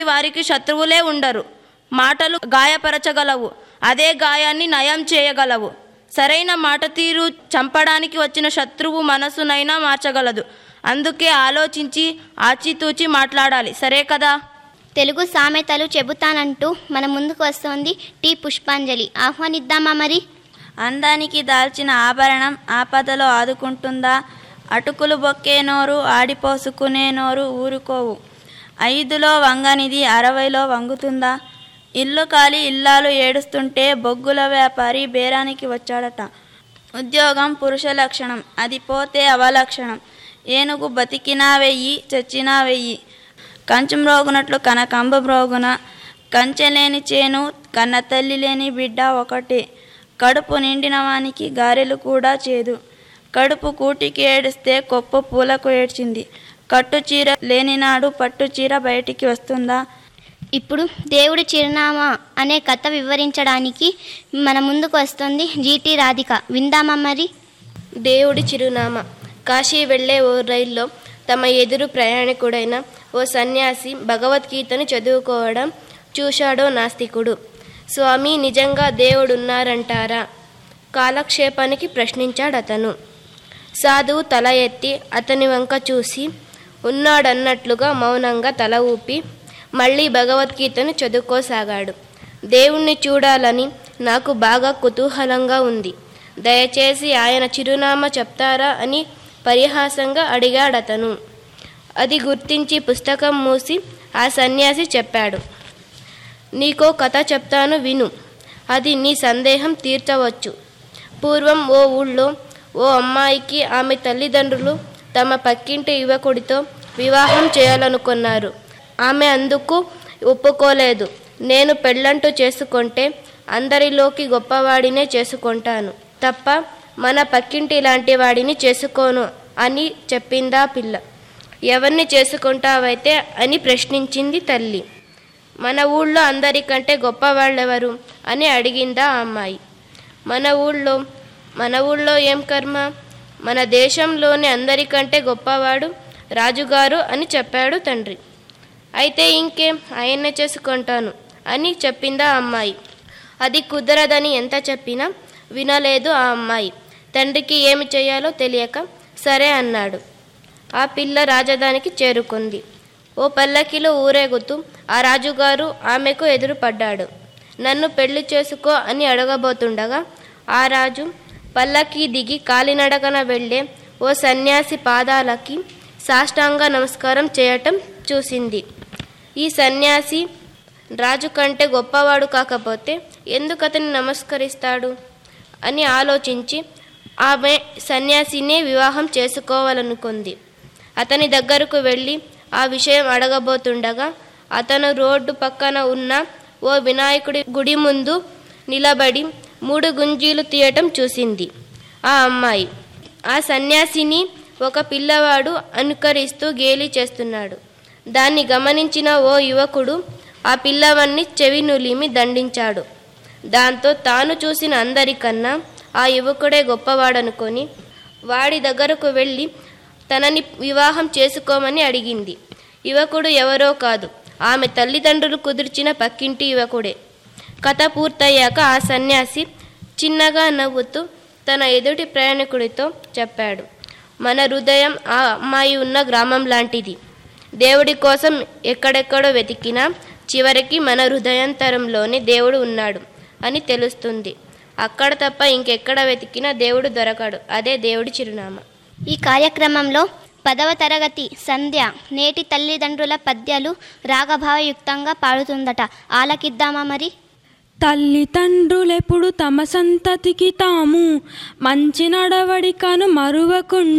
వారికి శత్రువులే ఉండరు మాటలు గాయపరచగలవు అదే గాయాన్ని నయం చేయగలవు సరైన మాట తీరు చంపడానికి వచ్చిన శత్రువు మనసునైనా మార్చగలదు అందుకే ఆలోచించి ఆచితూచి మాట్లాడాలి సరే కదా తెలుగు సామెతలు చెబుతానంటూ మన ముందుకు వస్తోంది టి పుష్పాంజలి ఆహ్వానిద్దామా మరి అందానికి దాల్చిన ఆభరణం ఆపదలో ఆదుకుంటుందా అటుకులు బొక్కే నోరు ఆడిపోసుకునే నోరు ఊరుకోవు ఐదులో వంగనిది అరవైలో వంగుతుందా ఇల్లు కాలి ఇల్లాలు ఏడుస్తుంటే బొగ్గుల వ్యాపారి బేరానికి వచ్చాడట ఉద్యోగం పురుష లక్షణం అది పోతే అవలక్షణం ఏనుగు బతికినా వెయ్యి చచ్చినా వెయ్యి కంచం రోగునట్లు కనకంబ రోగున కంచె లేని చేను కన్న తల్లి లేని బిడ్డ ఒకటే కడుపు నిండిన వానికి గారెలు కూడా చేదు కడుపు కూటికి ఏడిస్తే కొప్పు పూలకు ఏడ్చింది కట్టు చీర లేనినాడు పట్టు చీర బయటికి వస్తుందా ఇప్పుడు దేవుడి చిరునామా అనే కథ వివరించడానికి మన ముందుకు వస్తుంది జీటీ రాధిక విందామా మరి దేవుడి చిరునామా కాశీ వెళ్ళే ఓ రైల్లో తమ ఎదురు ప్రయాణికుడైన ఓ సన్యాసి భగవద్గీతను చదువుకోవడం చూశాడో నాస్తికుడు స్వామి నిజంగా దేవుడున్నారంటారా కాలక్షేపానికి ప్రశ్నించాడు అతను సాధువు తల ఎత్తి అతని వంక చూసి ఉన్నాడన్నట్లుగా మౌనంగా తల ఊపి మళ్ళీ భగవద్గీతను చదువుకోసాగాడు దేవుణ్ణి చూడాలని నాకు బాగా కుతూహలంగా ఉంది దయచేసి ఆయన చిరునామా చెప్తారా అని పరిహాసంగా అడిగాడతను అది గుర్తించి పుస్తకం మూసి ఆ సన్యాసి చెప్పాడు నీకో కథ చెప్తాను విను అది నీ సందేహం తీర్చవచ్చు పూర్వం ఓ ఊళ్ళో ఓ అమ్మాయికి ఆమె తల్లిదండ్రులు తమ పక్కింటి యువకుడితో వివాహం చేయాలనుకున్నారు ఆమె అందుకు ఒప్పుకోలేదు నేను పెళ్ళంటూ చేసుకుంటే అందరిలోకి గొప్పవాడినే చేసుకుంటాను తప్ప మన పక్కింటి లాంటి వాడిని చేసుకోను అని చెప్పిందా పిల్ల ఎవరిని చేసుకుంటావైతే అని ప్రశ్నించింది తల్లి మన ఊళ్ళో అందరికంటే గొప్పవాళ్ళెవరు అని అడిగిందా ఆ అమ్మాయి మన ఊళ్ళో మన ఊళ్ళో ఏం కర్మ మన దేశంలోని అందరికంటే గొప్పవాడు రాజుగారు అని చెప్పాడు తండ్రి అయితే ఇంకేం ఆయన్నే చేసుకుంటాను అని చెప్పిందా ఆ అమ్మాయి అది కుదరదని ఎంత చెప్పినా వినలేదు ఆ అమ్మాయి తండ్రికి ఏమి చేయాలో తెలియక సరే అన్నాడు ఆ పిల్ల రాజధానికి చేరుకుంది ఓ పల్లకిలో ఊరేగుతూ ఆ రాజుగారు ఆమెకు ఎదురుపడ్డాడు నన్ను పెళ్లి చేసుకో అని అడగబోతుండగా ఆ రాజు పల్లకి దిగి కాలినడకన వెళ్ళే ఓ సన్యాసి పాదాలకి సాష్టాంగ నమస్కారం చేయటం చూసింది ఈ సన్యాసి రాజు కంటే గొప్పవాడు కాకపోతే ఎందుకు అతన్ని నమస్కరిస్తాడు అని ఆలోచించి ఆమె సన్యాసినే వివాహం చేసుకోవాలనుకుంది అతని దగ్గరకు వెళ్ళి ఆ విషయం అడగబోతుండగా అతను రోడ్డు పక్కన ఉన్న ఓ వినాయకుడి గుడి ముందు నిలబడి మూడు గుంజీలు తీయటం చూసింది ఆ అమ్మాయి ఆ సన్యాసిని ఒక పిల్లవాడు అనుకరిస్తూ గేలి చేస్తున్నాడు దాన్ని గమనించిన ఓ యువకుడు ఆ పిల్లవాన్ని చెవి నులిమి దండించాడు దాంతో తాను చూసిన అందరికన్నా ఆ యువకుడే గొప్పవాడనుకొని వాడి దగ్గరకు వెళ్ళి తనని వివాహం చేసుకోమని అడిగింది యువకుడు ఎవరో కాదు ఆమె తల్లిదండ్రులు కుదిర్చిన పక్కింటి యువకుడే కథ పూర్తయ్యాక ఆ సన్యాసి చిన్నగా నవ్వుతూ తన ఎదుటి ప్రయాణికుడితో చెప్పాడు మన హృదయం ఆ అమ్మాయి ఉన్న గ్రామం లాంటిది దేవుడి కోసం ఎక్కడెక్కడో వెతికినా చివరికి మన హృదయంతరంలోనే దేవుడు ఉన్నాడు అని తెలుస్తుంది అక్కడ తప్ప ఇంకెక్కడ వెతికినా దేవుడు దొరకడు అదే దేవుడి చిరునామా ఈ కార్యక్రమంలో పదవ తరగతి సంధ్య నేటి తల్లిదండ్రుల పద్యాలు రాగభావయుక్తంగా పాడుతుందట ఆలకిద్దామా మరి తల్లిదండ్రులెప్పుడు తమ సంతతికి తాము మంచి నడవడికను మరువకుండా